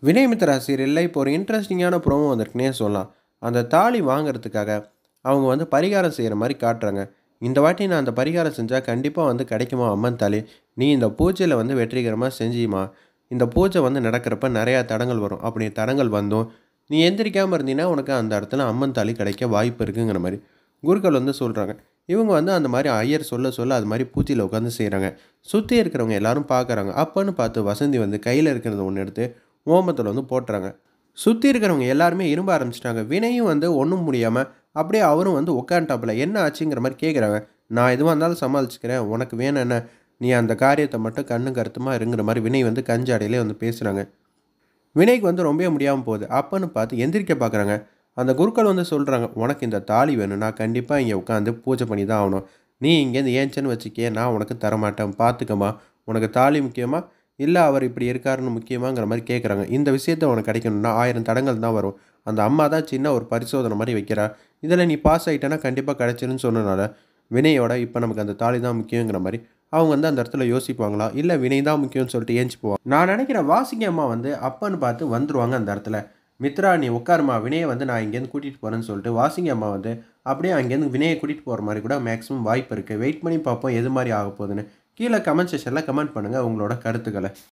வினயமித்ரா சீரியலில் இப்போ ஒரு இன்ட்ரெஸ்டிங்கான ப்ரோமோ வந்திருக்குன்னே சொல்லலாம் அந்த தாலி வாங்குறதுக்காக அவங்க வந்து பரிகாரம் செய்கிற மாதிரி காட்டுறாங்க இந்த வாட்டி நான் அந்த பரிகாரம் செஞ்சால் கண்டிப்பாக வந்து கிடைக்குமா அம்மன் தாலி நீ இந்த பூஜையில் வந்து வெற்றிகரமாக செஞ்சியுமா இந்த பூஜை வந்து நடக்கிறப்ப நிறையா தடங்கள் வரும் அப்படி தடங்கள் வந்தும் நீ எந்திரிக்காமல் இருந்தீங்கன்னா உனக்கு அந்த இடத்துல அம்மன் தாலி கிடைக்க வாய்ப்பு இருக்குங்கிற மாதிரி குருக்கள் வந்து சொல்கிறாங்க இவங்க வந்து அந்த மாதிரி ஐயர் சொல்ல சொல்ல அது மாதிரி பூச்சியில் உட்காந்து செய்கிறாங்க சுற்றி இருக்கிறவங்க எல்லாரும் பார்க்குறாங்க அப்போன்னு பார்த்து வசந்தி வந்து கையில் இருக்கிறத ஒன்று எடுத்து ஓமத்தில் வந்து போட்டுறாங்க சுற்றி இருக்கிறவங்க எல்லாருமே இரும்ப ஆரம்பிச்சிட்டாங்க வினையும் வந்து ஒன்றும் முடியாமல் அப்படியே அவரும் வந்து உட்காந்துட்டாப்புல என்ன ஆச்சுங்கிற மாதிரி கேட்குறாங்க நான் எதுவாக இருந்தாலும் சமாளிச்சுக்கிறேன் உனக்கு வேணும் என்ன நீ அந்த காரியத்தை மட்டும் கண்ணு கருத்துமாக இருங்கிற மாதிரி வினை வந்து கஞ்சாடையிலே வந்து பேசுகிறாங்க வினைக்கு வந்து ரொம்பவே முடியாமல் போகுது அப்பன்னு பார்த்து எந்திரிக்க பார்க்குறாங்க அந்த குருக்கள் வந்து சொல்கிறாங்க உனக்கு இந்த தாலி வேணும் நான் கண்டிப்பாக இங்கே உட்காந்து பூஜை பண்ணி தான் ஆகணும் நீ இங்கேருந்து ஏன்ச்சன்னு வச்சுக்கே நான் உனக்கு தரமாட்டேன் பார்த்துக்கம்மா உனக்கு தாலி முக்கியமா இல்லை அவர் இப்படி இருக்காருன்னு முக்கியமாங்கிற மாதிரி கேட்குறாங்க இந்த விஷயத்த உனக்கு கிடைக்கணும்னா ஆயிரம் தடங்கள் தான் வரும் அந்த அம்மா தான் சின்ன ஒரு பரிசோதனை மாதிரி வைக்கிறா இதில் நீ பாஸ் ஆகிட்டேன்னா கண்டிப்பாக கிடைச்சிருன்னு சொன்னனால வினையோட இப்போ நமக்கு அந்த தாலி தான் முக்கியங்கிற மாதிரி அவங்க வந்து அந்த இடத்துல யோசிப்பாங்களா இல்லை வினை தான் முக்கியம்னு சொல்லிட்டு ஏஞ்சி போவாங்க நான் நினைக்கிறேன் வாசிங்க அம்மா வந்து அப்பன்னு பார்த்து வந்துருவாங்க அந்த இடத்துல மித்ரா நீ உட்காருமா வினையை வந்து நான் இங்கேருந்து கூட்டிகிட்டு போகிறேன்னு சொல்லிட்டு வாசிங்க அம்மா வந்து அப்படியே அங்கேருந்து வினையை கூட்டிகிட்டு போகிற மாதிரி கூட மேக்ஸிமம் வாய்ப்பு இருக்குது வெயிட் பண்ணி பார்ப்போம் எது மாதிரி ஆக போகுதுன்னு கீழே கமெண்ட் செஷனில் கமெண்ட் பண்ணுங்கள் உங்களோட கருத்துக்களை